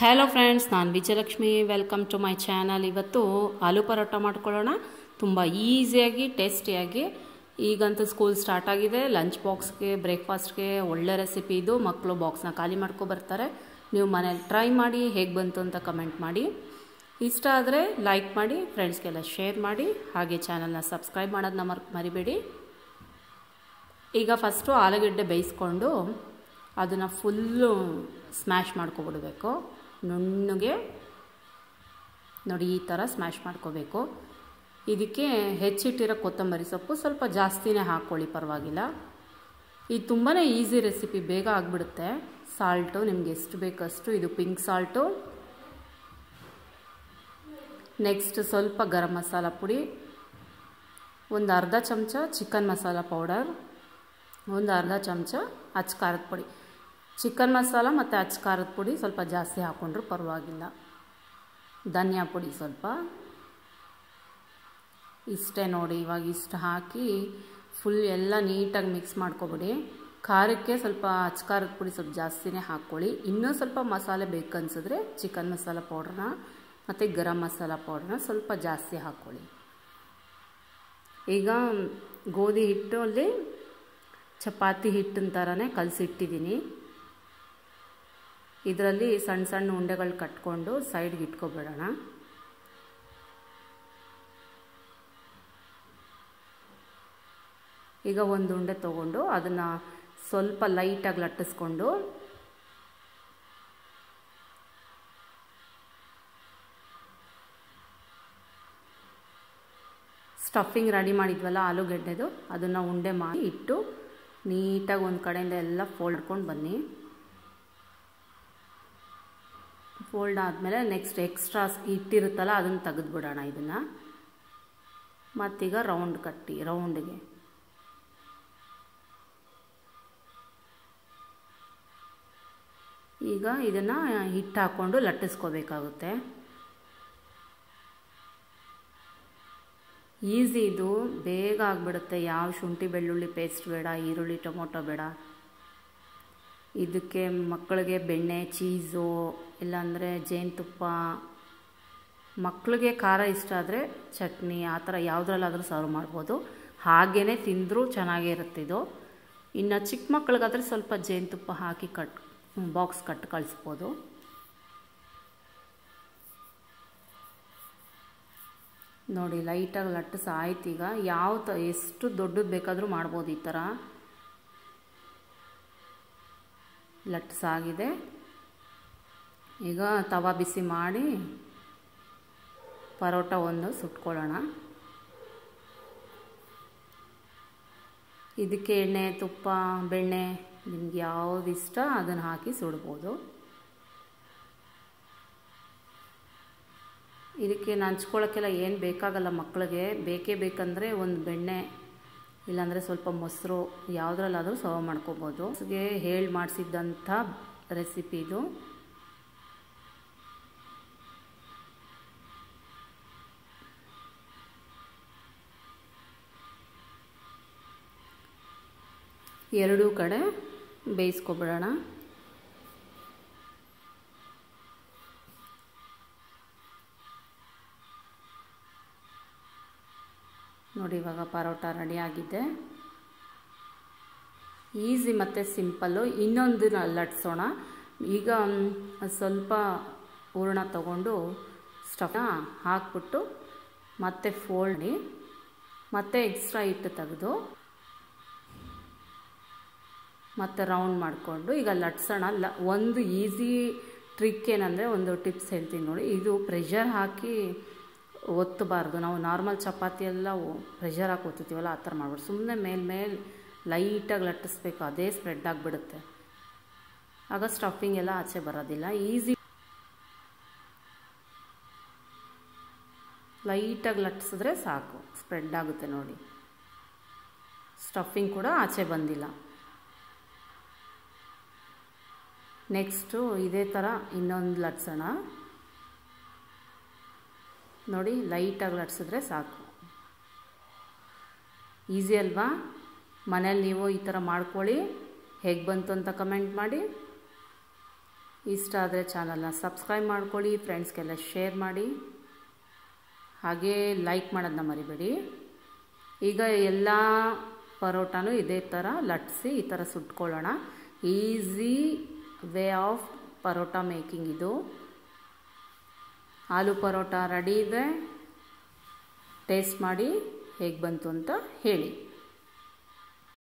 hello friends ನಾನು Vijayalakshmi welcome to my channel ಇವತ್ತು ಆಲೂ ಪರೋಟ ಮಾಡ್ಕೊಳ್ಳೋಣ ತುಂಬ ಈಸಿಯಾಗಿ ಟೇಸ್ಟಿಯಾಗಿ ಈಗಂತೂ ಸ್ಕೂಲ್ ಸ್ಟಾರ್ಟ್ ಆಗಿದೆ ಲಂಚ್ ಬಾಕ್ಸ್ಗೆ ಬ್ರೇಕ್ಫಾಸ್ಟ್ಗೆ ಒಳ್ಳೆ ರೆಸಿಪಿ ಇದು ಮಕ್ಕಳು ಬಾಕ್ಸ್ನ ಖಾಲಿ ಮಾಡ್ಕೊ ಬರ್ತಾರೆ ನೀವು ಮನೇಲಿ ಟ್ರೈ ಮಾಡಿ ಹೇಗೆ ಬಂತು ಅಂತ ಕಮೆಂಟ್ ಮಾಡಿ ಇಷ್ಟ ಆದರೆ ಲೈಕ್ ಮಾಡಿ ಫ್ರೆಂಡ್ಸ್ಗೆಲ್ಲ ಶೇರ್ ಮಾಡಿ ಹಾಗೆ ಚಾನಲ್ನ ಸಬ್ಸ್ಕ್ರೈಬ್ ಮಾಡೋದನ್ನ ಮರ್ ಮರಿಬೇಡಿ ಈಗ ಫಸ್ಟು ಆಲೂಗಡ್ಡೆ ಬೇಯಿಸ್ಕೊಂಡು ಅದನ್ನು ಫುಲ್ಲು ಸ್ಮ್ಯಾಶ್ ಮಾಡ್ಕೊಬಿಡ್ಬೇಕು ನುಣ್ಣಗೆ ನೋಡಿ ಈ ಥರ ಸ್ಮ್ಯಾಶ್ ಮಾಡ್ಕೋಬೇಕು ಇದಕ್ಕೆ ಹೆಚ್ಚಿಟ್ಟಿರೋ ಕೊತ್ತಂಬರಿ ಸೊಪ್ಪು ಸ್ವಲ್ಪ ಜಾಸ್ತಿನೇ ಹಾಕ್ಕೊಳ್ಳಿ ಪರವಾಗಿಲ್ಲ ಇದು ತುಂಬಾ ಈಸಿ ರೆಸಿಪಿ ಬೇಗ ಆಗಿಬಿಡುತ್ತೆ ಸಾಲ್ಟು ನಿಮ್ಗೆ ಎಷ್ಟು ಬೇಕಷ್ಟು ಇದು ಪಿಂಕ್ ಸಾಲ್ಟು ನೆಕ್ಸ್ಟ್ ಸ್ವಲ್ಪ ಗರಂ ಮಸಾಲ ಪುಡಿ ಒಂದು ಅರ್ಧ ಚಮಚ ಚಿಕನ್ ಮಸಾಲ ಪೌಡರ್ ಒಂದು ಅರ್ಧ ಚಮಚ ಅಚ್ಚ ಖಾರದ ಪುಡಿ ಚಿಕನ್ ಮಸಾಲ ಮತ್ತು ಅಚ್ಚ ಖಾರದ ಪುಡಿ ಸ್ವಲ್ಪ ಜಾಸ್ತಿ ಹಾಕ್ಕೊಂಡ್ರೂ ಪರವಾಗಿಲ್ಲ ಧನಿಯಾ ಪುಡಿ ಸ್ವಲ್ಪ ಇಷ್ಟೇ ನೋಡಿ ಇವಾಗ ಇಷ್ಟು ಹಾಕಿ ಫುಲ್ ಎಲ್ಲ ನೀಟಾಗಿ ಮಿಕ್ಸ್ ಮಾಡ್ಕೊಬಿಡಿ ಖಾರಕ್ಕೆ ಸ್ವಲ್ಪ ಅಚ್ಚ ಖಾರದ ಪುಡಿ ಸ್ವಲ್ಪ ಜಾಸ್ತಿನೇ ಹಾಕ್ಕೊಳ್ಳಿ ಇನ್ನೂ ಸ್ವಲ್ಪ ಮಸಾಲೆ ಬೇಕನ್ಸಿದ್ರೆ ಚಿಕನ್ ಮಸಾಲ ಪೌಡ್ರನ್ನ ಮತ್ತು ಗರಂ ಮಸಾಲ ಪೌಡ್ರನ್ನ ಸ್ವಲ್ಪ ಜಾಸ್ತಿ ಹಾಕ್ಕೊಳ್ಳಿ ಈಗ ಗೋಧಿ ಹಿಟ್ಟಲ್ಲಿ ಚಪಾತಿ ಹಿಟ್ಟಿನ ಥರನೇ ಕಲಸಿಟ್ಟಿದ್ದೀನಿ ಇದರಲ್ಲಿ ಸಣ್ಣ ಸಣ್ಣ ಉಂಡೆಗಳು ಕಟ್ಕೊಂಡು ಸೈಡ್ಗೆ ಇಟ್ಕೊಬಿಡೋಣ ಈಗ ಒಂದು ಉಂಡೆ ತೊಗೊಂಡು ಅದನ್ನು ಸ್ವಲ್ಪ ಲೈಟಾಗಿ ಲಟ್ಟಿಸ್ಕೊಂಡು ಸ್ಟಫಿಂಗ್ ರೆಡಿ ಮಾಡಿದ್ವಲ್ಲ ಆಲೂಗೆಡ್ಡೆದು ಅದನ್ನು ಉಂಡೆ ಮಾಡಿ ಇಟ್ಟು ನೀಟಾಗಿ ಒಂದು ಕಡೆಯಿಂದ ಎಲ್ಲ ಫೋಲ್ಡ್ಕೊಂಡು ಬನ್ನಿ ಫೋಲ್ಡ್ ಆದಮೇಲೆ ನೆಕ್ಸ್ಟ್ ಎಕ್ಸ್ಟ್ರಾ ಇಟ್ಟಿರುತ್ತಲ್ಲ ಅದನ್ನು ತೆಗೆದುಬಿಡೋಣ ಇದನ್ನು ಮತ್ತೀಗ ರೌಂಡ್ ಕಟ್ಟಿ ರೌಂಡ್ಗೆ ಈಗ ಇದನ್ನು ಹಿಟ್ಟು ಹಾಕ್ಕೊಂಡು ಲಟ್ಟಿಸ್ಕೋಬೇಕಾಗುತ್ತೆ ಈಸಿ ಇದು ಬೇಗ ಆಗಿಬಿಡುತ್ತೆ ಯಾವ ಶುಂಠಿ ಬೆಳ್ಳುಳ್ಳಿ ಪೇಸ್ಟ್ ಬೇಡ ಈರುಳ್ಳಿ ಟೊಮೊಟೊ ಬೇಡ ಇದಕ್ಕೆ ಮಕ್ಕಳಿಗೆ ಬೆಣ್ಣೆ ಚೀಸು ಇಲ್ಲಾಂದರೆ ಜೇನುತುಪ್ಪ ಮಕ್ಕಳಿಗೆ ಖಾರ ಇಷ್ಟ ಆದರೆ ಚಟ್ನಿ ಆ ಥರ ಯಾವುದ್ರಲ್ಲಾದರೂ ಸರ್ವ್ ಮಾಡ್ಬೋದು ಹಾಗೇ ತಿಂದರೂ ಚೆನ್ನಾಗೇ ಇರುತ್ತೆ ಇದು ಇನ್ನು ಚಿಕ್ಕ ಮಕ್ಕಳಿಗಾದರೆ ಸ್ವಲ್ಪ ಜೇನುತುಪ್ಪ ಹಾಕಿ ಕಟ್ ಬಾಕ್ಸ್ ಕಟ್ ಕಳಿಸ್ಬೋದು ನೋಡಿ ಲೈಟಾಗಿ ಲಟ್ಟಿಸ್ ಆಯ್ತು ಈಗ ಯಾವ ತ ಎಷ್ಟು ದೊಡ್ಡದು ಬೇಕಾದರೂ ಮಾಡ್ಬೋದು ಈ ಥರ ಲಟ್ಟಿಸಾಗಿದೆ ಈಗ ತವಾ ಬಿಸಿ ಮಾಡಿ ಪರೋಟ ಒಂದು ಸುಟ್ಕೊಳ್ಳೋಣ ಇದಕ್ಕೆ ಎಣ್ಣೆ ತುಪ್ಪ ಬೆಣ್ಣೆ ನಿಮ್ಗೆ ಯಾವುದು ಇಷ್ಟ ಅದನ್ನು ಹಾಕಿ ಸುಡ್ಬೋದು ಇದಕ್ಕೆ ನಂಚ್ಕೊಳ್ಳೋಕ್ಕೆಲ್ಲ ಏನು ಬೇಕಾಗಲ್ಲ ಮಕ್ಕಳಿಗೆ ಬೇಕೇ ಬೇಕಂದರೆ ಒಂದು ಬೆಣ್ಣೆ ಇಲ್ಲಾಂದರೆ ಸ್ವಲ್ಪ ಮೊಸರು ಯಾವುದ್ರಲ್ಲಾದರೂ ಸರ್ವ್ ಮಾಡ್ಕೋಬೋದು ಹಾಗೆ ಹೇಳಿ ಮಾಡಿಸಿದ್ದಂಥ ರೆಸಿಪಿ ಇದು ಎರಡೂ ಕಡೆ ಬೇಯಿಸ್ಕೊಬಿಡೋಣ ನೋಡಿ ಇವಾಗ ಪರೋಟ ರೆಡಿ ಆಗಿದೆ ಈಸಿ ಮತ್ತು ಸಿಂಪಲ್ಲು ಇನ್ನೊಂದು ಲಟ್ಸೋಣ ಈಗ ಸ್ವಲ್ಪ ಹೂರಣ ತಗೊಂಡು ಸ್ಟಫ್ನ ಹಾಕ್ಬಿಟ್ಟು ಮತ್ತೆ ಫೋಲ್ಡಿ ಮತ್ತೆ ಎಕ್ಸ್ಟ್ರಾ ಹಿಟ್ಟು ತೆಗೆದು ಮತ್ತು ರೌಂಡ್ ಮಾಡಿಕೊಂಡು ಈಗ ಲಟ್ಸೋಣ ಲ ಒಂದು ಈಸಿ ಟ್ರಿಕ್ ಏನಂದರೆ ಒಂದು ಟಿಪ್ಸ್ ಹೇಳ್ತೀನಿ ನೋಡಿ ಇದು ಪ್ರೆಷರ್ ಹಾಕಿ ಒತ್ತಬಾರ್ದು ನಾವು ನಾರ್ಮಲ್ ಚಪಾತಿ ಎಲ್ಲ ಪ್ರೆಷರ್ ಹಾಕಿ ಒತ್ತೀವಲ್ಲ ಆ ಥರ ಮಾಡ್ಬಿಟ್ಟು ಸುಮ್ಮನೆ ಮೇಲೆ ಮೇಲೆ ಲೈಟಾಗಿ ಲಟ್ಟಿಸ್ಬೇಕು ಅದೇ ಸ್ಪ್ರೆಡ್ ಆಗಿಬಿಡುತ್ತೆ ಆಗ ಸ್ಟಫಿಂಗ್ ಎಲ್ಲ ಆಚೆ ಬರೋದಿಲ್ಲ ಈಸಿ ಲೈಟಾಗಿ ಲಟ್ಟಿಸಿದ್ರೆ ಸಾಕು ಸ್ಪ್ರೆಡ್ ಆಗುತ್ತೆ ನೋಡಿ ಸ್ಟಫಿಂಗ್ ಕೂಡ ಆಚೆ ಬಂದಿಲ್ಲ ನೆಕ್ಸ್ಟು ಇದೇ ಥರ ಇನ್ನೊಂದು ಲಟ್ಸೋಣ ನೋಡಿ ಲೈಟಾಗಿ ಲಟ್ಸಿದ್ರೆ ಸಾಕು ಈಸಿ ಅಲ್ವಾ ಮನೇಲಿ ನೀವು ಈ ಥರ ಮಾಡ್ಕೊಳ್ಳಿ ಹೇಗೆ ಬಂತು ಅಂತ ಕಮೆಂಟ್ ಮಾಡಿ ಇಷ್ಟ ಆದರೆ ಚಾನಲ್ನ ಸಬ್ಸ್ಕ್ರೈಬ್ ಮಾಡ್ಕೊಳ್ಳಿ ಫ್ರೆಂಡ್ಸ್ಗೆಲ್ಲ ಶೇರ್ ಮಾಡಿ ಹಾಗೇ ಲೈಕ್ ಮಾಡೋದನ್ನ ಮರಿಬೇಡಿ ಈಗ ಎಲ್ಲ ಪರೋಟಾನು ಇದೇ ಥರ ಲಟ್ಸಿ ಈ ಥರ ಸುಟ್ಕೊಳ್ಳೋಣ easy way of paratha making ಇದು ಆಲೂ ಪರೋಟ ರೆಡಿ ಇದೆ ಟೇಸ್ಟ್ ಮಾಡಿ ಹೇಗೆ ಬಂತು ಅಂತ ಹೇಳಿ